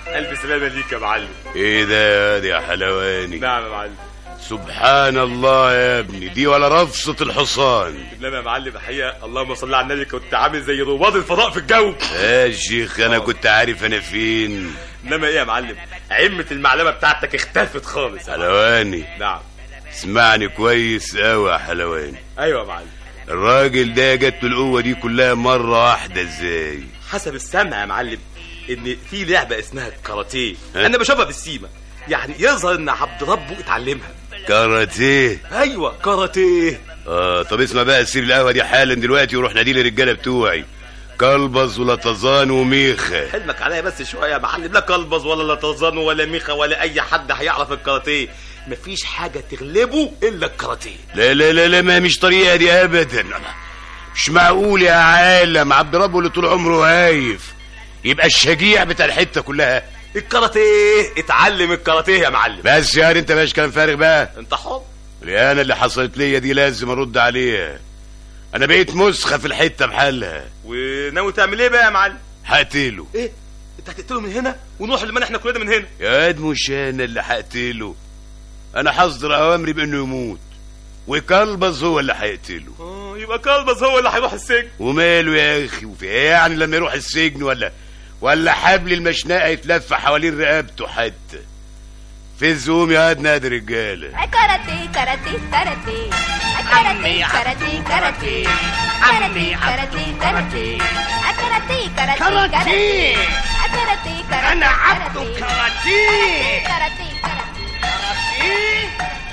الف سلامه ليك يا معلم ايه ده يا دي يا حلواني نعم يا معلم سبحان الله يا ابني دي ولا رفصة الحصان انما يا معلم الحقيقه اللهم صل على النبي كنت عامل زي رواد الفضاء في الجو يا شيخ انا كنت عارف انا فين انما ايه يا معلم عمه المعلمه بتاعتك اختفت خالص يا معلم. حلواني نعم اسمعني كويس قوي يا حلواني ايوه يا معلم الراجل ده جت له القوة دي كلها مرة واحدة ازاي حسب السمع يا معلم ان في لعبه اسمها الكاراتيه ها؟ انا بشوفها بالسيما يعني يظهر ان عبد ربه اتعلمها كاراتيه ايوه كاراتيه اه طب اسمع بقى سيب القهوة دي حالا دلوقتي وروح نادي للرجالة بتوعي كلبز ولطزان وميخة حلمك عليا بس شويه يا معلم لا كلبز ولا لطزان ولا ميخا ولا اي حد هيعرف الكاراتيه مفيش حاجه تغلبه الا الكاراتيه لا لا لا لا ما مش طريقة دي ابدا مش معقول يا عالم عبد ربه اللي طول عمره هايف يبقى الشجيع بتاع الحتة كلها الكاراتيه اتعلم الكاراتيه يا معلم بس يعني انت مش كلام فارغ بقى انت حر الإهانة اللي حصلت ليا دي لازم ارد عليها انا بقيت مسخة في الحتة بحالها وناوي تعمل ايه بقى يا معلم هقتله ايه انت هتقتله من هنا ونروح لمن احنا كلنا من هنا يا واد مش انا اللي هقتله انا هصدر اوامري بانه يموت وكلبز هو اللي هيقتله اه يبقى كلبز هو اللي هيروح السجن وماله يا اخي وفي ايه يعني لما يروح السجن ولا ولا حبل المشنقه يتلف حوالين رقبته حتى في الزوم يا واد نادي رجاله كاراتيه كاراتيه كاراتيه كاراتيه كاراتيه كاراتيه كاراتيه كاراتيه كاراتيه كاراتيه كاراتيه كاراتيه كاراتيه انا عبد كاراتيه كاراتيه كاراتيه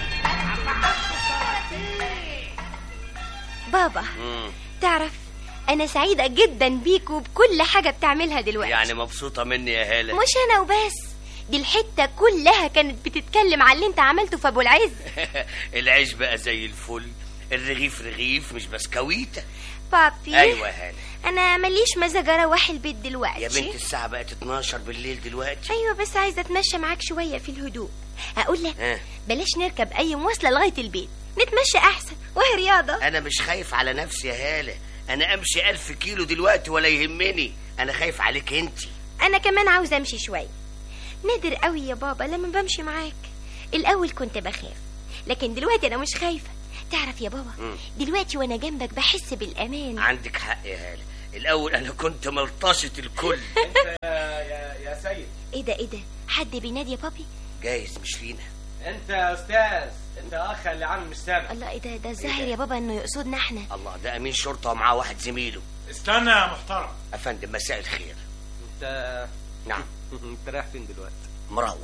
بابا تعرف انا سعيده جدا بيك وبكل حاجه بتعملها دلوقتي يعني مبسوطة مني يا هالة مش انا وبس دي الحته كلها كانت بتتكلم على اللي انت عملته في ابو العز العيش بقى زي الفل الرغيف رغيف مش بسكويتة بابي ايوه يا هالة انا ماليش مزاج اروح البيت دلوقتي يا بنت الساعة بقت 12 بالليل دلوقتي ايوه بس عايزه اتمشى معاك شويه في الهدوء اقول لك ها بلاش نركب اي مواصله لغايه البيت نتمشى احسن وهي رياضه انا مش خايف على نفسي يا هالة انا امشي ألف كيلو دلوقتي ولا يهمني انا خايف عليك انت انا كمان عاوزه امشي شويه نادر قوي يا بابا لما بمشي معاك الاول كنت بخاف لكن دلوقتي انا مش خايفه تعرف يا بابا مم. دلوقتي وانا جنبك بحس بالامان عندك حق يا هالة الاول انا كنت ملطشة الكل يا يا سيد ايه ده ايه ده حد بينادي يا بابي جايز مش فينا انت يا استاذ انت اخ اللي عم مش سامع الله ايه ده ده الظاهر يا بابا انه يقصدنا احنا الله ده امين شرطة ومعاه واحد زميله استنى يا محترم افندم مساء الخير انت نعم انت رايح فين دلوقتي مروح